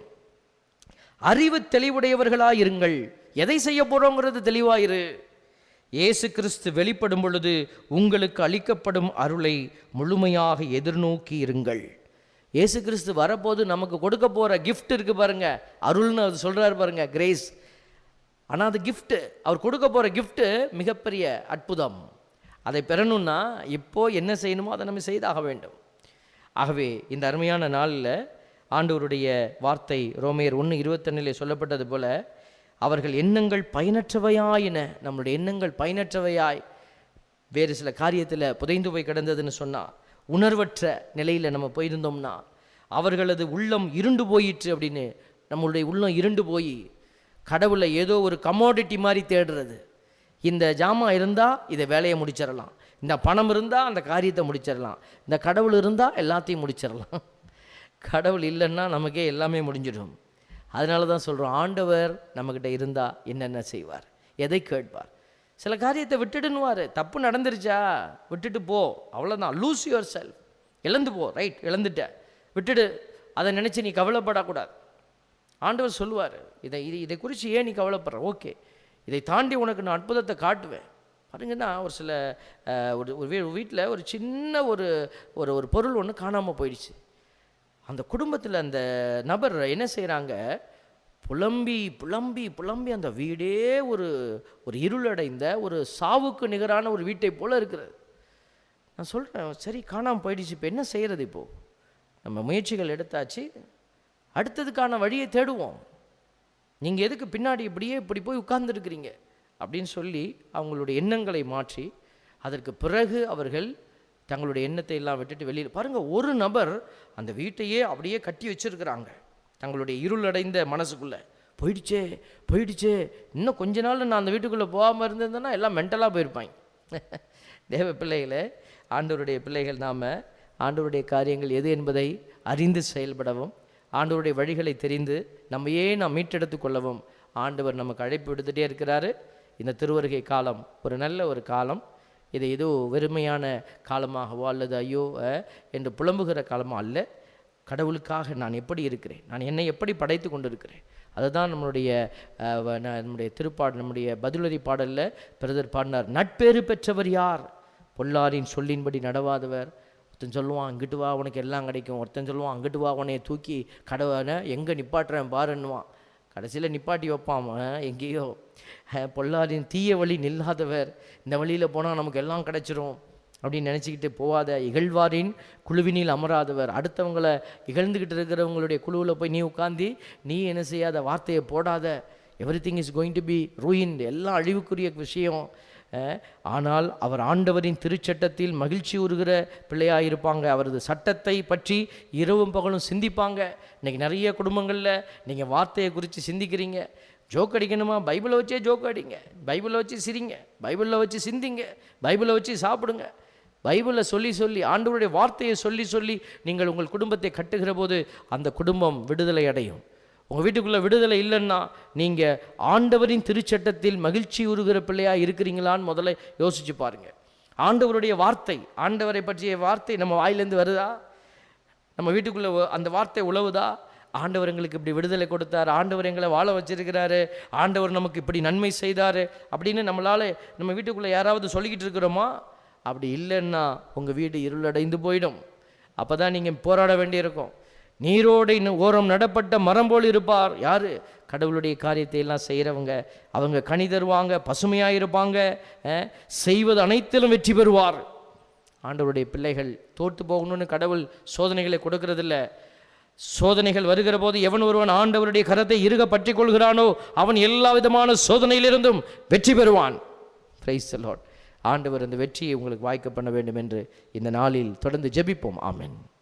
அறிவு தெளிவுடையவர்களாக இருங்கள் எதை செய்ய போகிறோங்கிறது தெளிவாயிரு இயேசு கிறிஸ்து வெளிப்படும் பொழுது உங்களுக்கு அளிக்கப்படும் அருளை முழுமையாக எதிர்நோக்கி இருங்கள் இயேசு கிறிஸ்து வரப்போது நமக்கு கொடுக்க போகிற gift இருக்கு பாருங்க அருள்னு அவர் சொல்கிறாரு பாருங்க கிரேஸ் ஆனால் அது gift அவர் கொடுக்க போகிற gift மிகப்பெரிய அற்புதம் அதை பெறணும்னா இப்போ என்ன செய்யணுமோ அதை நம்ம செய்தாக வேண்டும் ஆகவே இந்த அருமையான நாளில் ஆண்டவருடைய வார்த்தை ரோமையர் ஒன்று இருபத்தொன்னிலே சொல்லப்பட்டது போல அவர்கள் எண்ணங்கள் பயனற்றவையாயின நம்மளுடைய எண்ணங்கள் பயனற்றவையாய் வேறு சில காரியத்தில் புதைந்து போய் கிடந்ததுன்னு சொன்னால் உணர்வற்ற நிலையில் நம்ம போயிருந்தோம்னா அவர்களது உள்ளம் இருண்டு போயிற்று அப்படின்னு நம்மளுடைய உள்ளம் இருண்டு போய் கடவுளை ஏதோ ஒரு கமோடிட்டி மாதிரி தேடுறது இந்த ஜாமான் இருந்தால் இதை வேலையை முடிச்சிடலாம் இந்த பணம் இருந்தால் அந்த காரியத்தை முடிச்சிடலாம் இந்த கடவுள் இருந்தால் எல்லாத்தையும் முடிச்சிடலாம் கடவுள் இல்லைன்னா நமக்கே எல்லாமே முடிஞ்சிடும் அதனால தான் சொல்கிறோம் ஆண்டவர் நம்மக்கிட்ட இருந்தால் என்னென்ன செய்வார் எதை கேட்பார் சில காரியத்தை விட்டுடுன்னுவார் தப்பு நடந்துருச்சா விட்டுட்டு போ அவ்வளோதான் லூஸ் யுவர் செல்ஃப் இழந்து போ ரைட் இழந்துட்ட விட்டுடு அதை நினச்சி நீ கவலைப்படக்கூடாது ஆண்டவர் சொல்லுவார் இதை இது இதை குறித்து ஏன் நீ கவலைப்படுற ஓகே இதை தாண்டி உனக்கு நான் அற்புதத்தை காட்டுவேன் பாருங்கன்னா ஒரு சில அஹ், ஒரு ஒரு வீ வீட்டில் ஒரு சின்ன ஒரு ஒரு ஒரு பொருள் ஒன்று காணாமல் போயிடுச்சு அந்த குடும்பத்தில் அந்த நபர் என்ன செய்கிறாங்க புலம்பி புலம்பி புலம்பி அந்த வீடே ஒரு ஒரு இருளடைந்த ஒரு சாவுக்கு நிகரான ஒரு வீட்டை போல இருக்கிறது நான் சொல்கிறேன் சரி காணாமல் போயிடுச்சு இப்போ என்ன செய்கிறது இப்போது நம்ம முயற்சிகள் எடுத்தாச்சு அடுத்ததுக்கான வழியை தேடுவோம் நீங்கள் எதுக்கு பின்னாடி இப்படியே இப்படி போய் உட்கார்ந்துருக்கிறீங்க அப்படின்னு சொல்லி அவங்களுடைய எண்ணங்களை மாற்றி அதற்கு பிறகு அவர்கள் தங்களுடைய எண்ணத்தை எல்லாம் விட்டுட்டு வெளியில் பாருங்கள் ஒரு நபர் அந்த வீட்டையே அப்படியே கட்டி வச்சிருக்கிறாங்க தங்களுடைய இருளடைந்த மனசுக்குள்ளே போயிடுச்சே போயிடுச்சே இன்னும் கொஞ்ச நாள் நான் அந்த வீட்டுக்குள்ளே போகாமல் இருந்திருந்தேன்னா எல்லாம் மென்டலாக போயிருப்பாங்க தேவ பிள்ளைகளே ஆண்டவருடைய பிள்ளைகள் நாம் ஆண்டவருடைய காரியங்கள் எது என்பதை அறிந்து செயல்படவும் ஆண்டவருடைய வழிகளை தெரிந்து நம்மையே நாம் மீட்டெடுத்து கொள்ளவும் ஆண்டவர் நமக்கு அழைப்பு விடுத்துட்டே இருக்கிறாரு இந்த திருவருகை காலம் ஒரு நல்ல ஒரு காலம் இது ஏதோ வெறுமையான காலமாகவோ அல்லது ஐயோ அஹ், என்று புலம்புகிற காலமோ அல்ல கடவுளுக்காக நான் எப்படி இருக்கிறேன் நான் என்னை எப்படி படைத்து கொண்டிருக்கிறேன் அதுதான் நம்மளுடைய அஹ், வ- ந- நம்முடைய திருப்பாடல் நம்முடைய பதிலுரை பாடலில் பிரதர் பாடினார் நட்பேறு பெற்றவர் யார் பொல்லாரின் சொல்லின்படி நடவாதவர் ஒருத்தன் சொல்லுவான் இங்கிட்டு வா உனக்கு எல்லாம் கிடைக்கும் ஒருத்தன் சொல்லுவான் அங்கிட்டு வா உன்னைய தூக்கி கடவுளை எங்கே நிப்பாட்டுறேன் பாருன்னுவான் கடைசியில் நிப்பாட்டி வைப்பான் அவன் எங்கேயோ அஹ், பொல்லாரின் தீய வழி நில்லாதவர் இந்த வழியில் போனால் நமக்கு எல்லாம் கிடைச்சிரும் அப்படின்னு நினச்சிக்கிட்டு போகாத இகழ்வாரின் குழுவினில் அமராதவர் அடுத்தவங்களை இகழ்ந்துக்கிட்டு இருக்கிறவங்களுடைய குழுவில் போய் நீ உட்காந்து நீ என்ன செய்யாத வார்த்தையை போடாத everything is going to be ruined எல்லாம் அழிவுக்குரிய விஷயம் அஹ், ஆனால் அவர் ஆண்டவரின் திருச்சட்டத்தில் மகிழ்ச்சி உறுகிற பிள்ளையாக இருப்பாங்க அவரது சட்டத்தை பற்றி இரவும் பகலும் சிந்திப்பாங்க இன்னைக்கு நிறைய குடும்பங்களில் நீங்கள் வார்த்தையை குறித்து சிந்திக்கிறீங்க ஜோக் அடிக்கணுமா பைபிளை வச்சே ஜோக் அடிங்க பைபிளை வச்சு சிரிங்க பைபிளில் வச்சு சிந்திங்க பைபிளை வச்சு சாப்பிடுங்க பைபிளை சொல்லி சொல்லி ஆண்டவருடைய வார்த்தையை சொல்லி சொல்லி நீங்கள் உங்கள் குடும்பத்தை கட்டுகிற போது அந்த குடும்பம் விடுதலை அடையும் உங்கள் வீட்டுக்குள்ளே விடுதலை இல்லைன்னா நீங்கள் ஆண்டவரின் திருச்சட்டத்தில் மகிழ்ச்சி உருகிற பிள்ளையாக இருக்கிறீங்களான்னு முதல்ல யோசிச்சு பாருங்க ஆண்டவருடைய வார்த்தை ஆண்டவரை பற்றிய வார்த்தை நம்ம வாயிலேருந்து வருதா நம்ம வீட்டுக்குள்ளே அந்த வார்த்தை உழவுதா ஆண்டவர் எங்களுக்கு இப்படி விடுதலை கொடுத்தார் ஆண்டவர் எங்களை வாழ வச்சிருக்கிறாரு ஆண்டவர் நமக்கு இப்படி நன்மை செய்தார் அப்படின்னு நம்மளால் நம்ம வீட்டுக்குள்ளே யாராவது சொல்லிக்கிட்டு இருக்கிறோமா அப்படி இல்லைன்னா உங்கள் வீடு இருளடைந்து போயிடும் அப்போ தான் நீங்கள் போராட வேண்டியிருக்கும் நீரோடை ந- ஓரம் நடப்பட்ட மரம் போல் இருப்பார் யார் கடவுளுடைய காரியத்தை எல்லாம் செய்கிறவங்க அவங்க கனி தருவாங்க பசுமையாக இருப்பாங்க அஹ், செய்வது அனைத்திலும் வெற்றி பெறுவார் ஆண்டவருடைய பிள்ளைகள் தோற்று போகணும்னு கடவுள் சோதனைகளை கொடுக்கறதில்ல சோதனைகள் வருகிற போது எவன் ஒருவன் ஆண்டவருடைய கரத்தை இறுக பற்றிக் கொள்கிறானோ அவன் எல்லா விதமான சோதனையிலிருந்தும் வெற்றி பெறுவான் பிரைஸ் லார்ட் ஆண்டவர் அந்த வெற்றியை உங்களுக்கு வாய்க்க பண்ண வேண்டும் என்று இந்த நாளில் தொடர்ந்து ஜெபிப்போம் ஆமென்